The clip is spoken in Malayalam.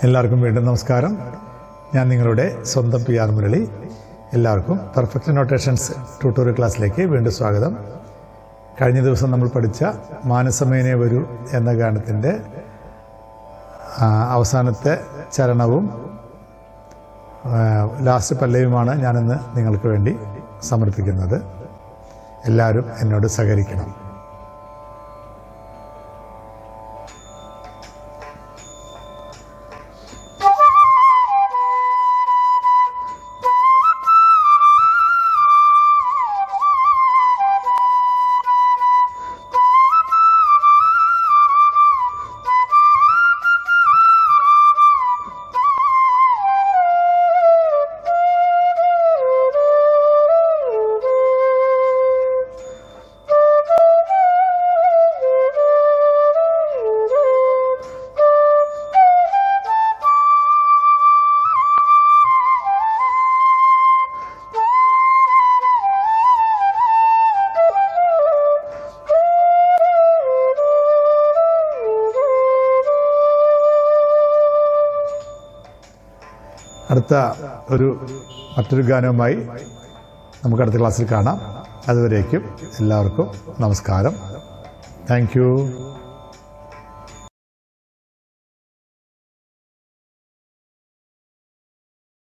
എല്ലാവർക്കും വീണ്ടും നമസ്കാരം ഞാൻ നിങ്ങളുടെ സ്വന്തം പി ആർ മുരളി എല്ലാവർക്കും പെർഫെക്റ്റ് നൊട്ടേഷൻസ് ട്യൂട്ടോറിയൽ ക്ലാസ്സിലേക്ക് വീണ്ടും സ്വാഗതം കഴിഞ്ഞ ദിവസം നമ്മൾ പഠിച്ച മാനസമേനെ വരൂ എന്ന ഗാനത്തിൻ്റെ ആ, അവസാനത്തെ ചരണവും ആ, ലാസ്റ്റ് പല്ലവിയുമാണ് ഞാനിന്ന് നിങ്ങൾക്ക് വേണ്ടി സമർപ്പിക്കുന്നത് എല്ലാവരും എന്നോട് സഹകരിക്കണം അടുത്ത ഒരു മറ്റൊരു ഗാനവുമായി നമുക്ക് അടുത്ത ക്ലാസ്സിൽ കാണാം അതുവരേക്കും എല്ലാവർക്കും നമസ്കാരം താങ്ക് യു